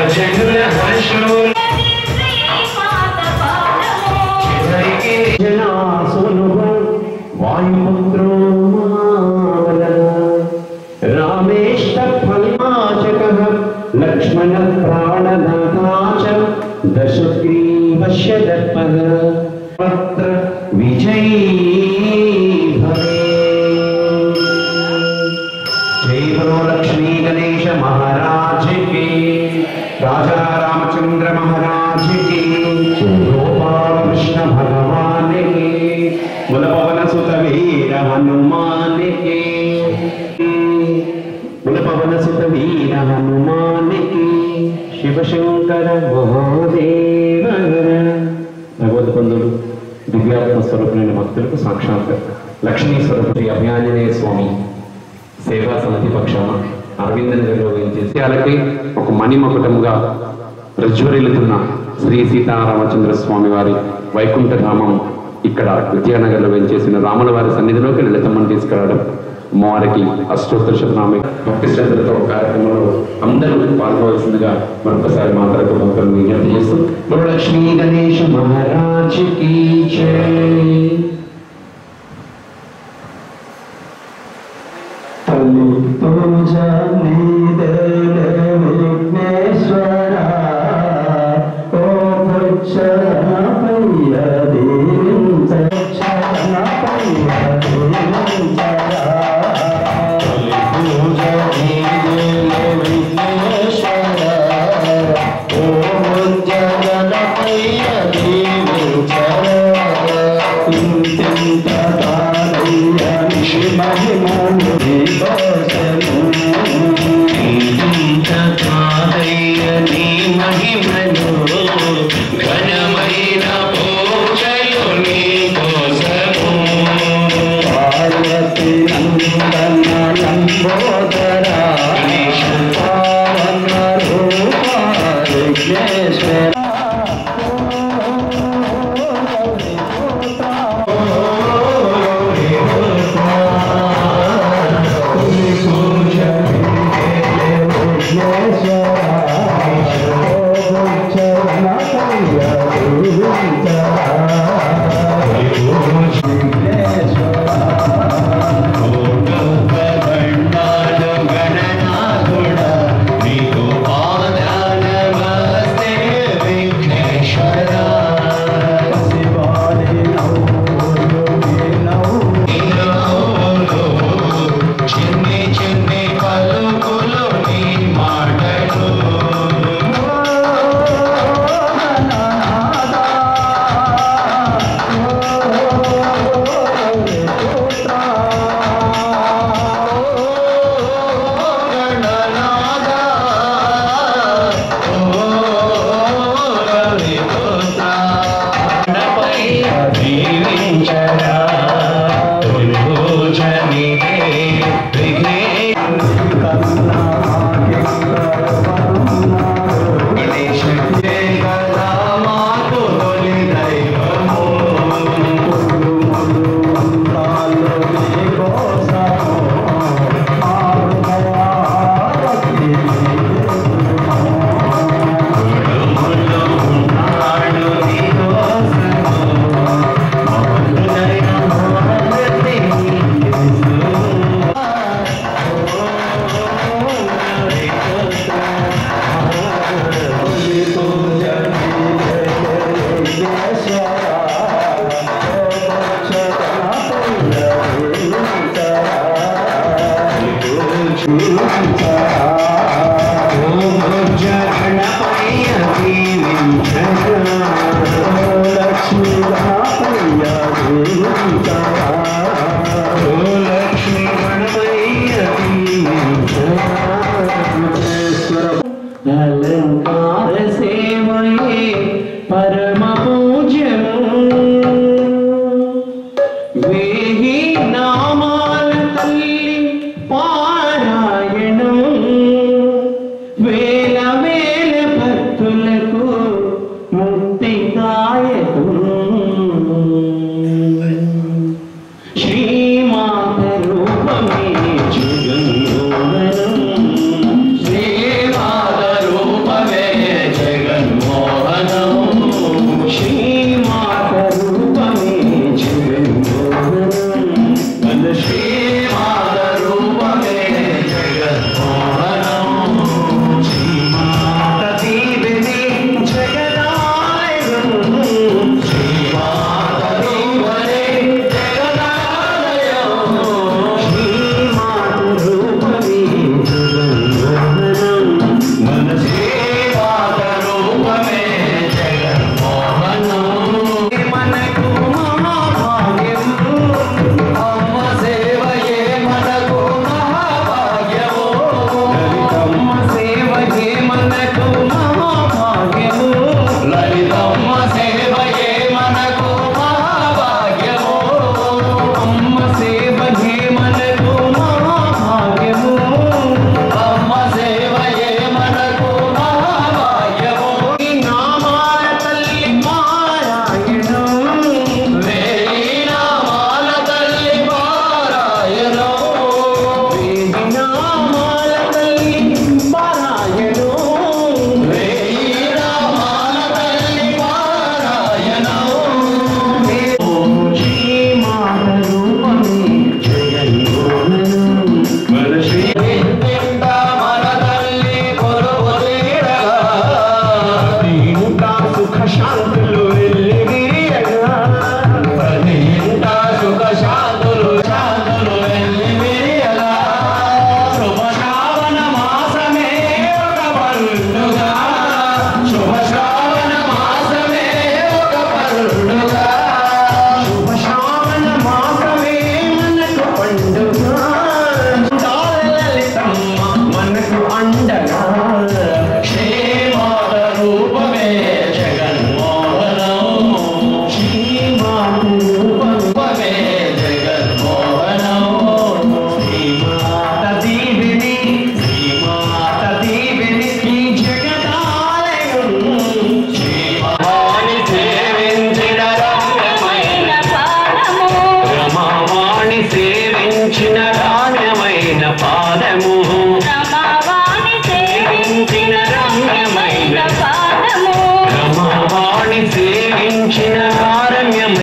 భజనుల హర్షము చివరికి వాయుపుత్రో రామేష్ట ఫల్మాచక లక్ష్మణ ప్రాణదాతా చ దశగ్రీవశ్య దర్పద పత్ర విజయీ భవే జై బలో లక్ష్మీ గణేశ మహారాజ్ కి రాజా రామచంద్ర మహారాజ్ కి గోపాల కృష్ణ భగవాన్ కి ముల పవన సుత వీర హనుమాన్ కి ముల పవన సుత వీర హనుమాన్ కి శివశంకర మహాదేవ భగవద్ బంధువులు దివ్యాత్మ స్వరూపులైన భక్తులకు సాక్షాత్ లక్ష్మీ స్వరూపుడి అభయాంజనేయ స్వామి సేవా సమితి పక్షాన అరవింద నగర్లో వేయించేసి అలాగే ఒక మణిమకుటముగా ప్రజ్వరిల్లుతున్న శ్రీ సీతారామచంద్ర స్వామి వారి వైకుంఠ ధామం ఇక్కడ విద్యానగర్లో వేయించేసిన రాముల వారి సన్నిధిలోకి లలితమ్మని తీసుకురావడం అమ్మవారికి అష్టోత్తర శతనామి భక్తి శ్రద్ధలతో కార్యక్రమంలో అందరూ పాల్గొవలసిందిగా మరొకసారి మాట్లాడుతూ భక్తులు విజ్ఞప్తి చేస్తూ గురులక్ష్మీ గణేష్ మహారాజ్ కీ జై తల్లి పూజ నీదేలే విఘ్నేశ్వర ఓ భక్షణపయ్య దీవించక్షణపయ్య దీవించరా తల్లి పూజ నీదేలే విఘ్నేశ్వర ఓ భక్షణపయ్య దీవించరా ఇంతింత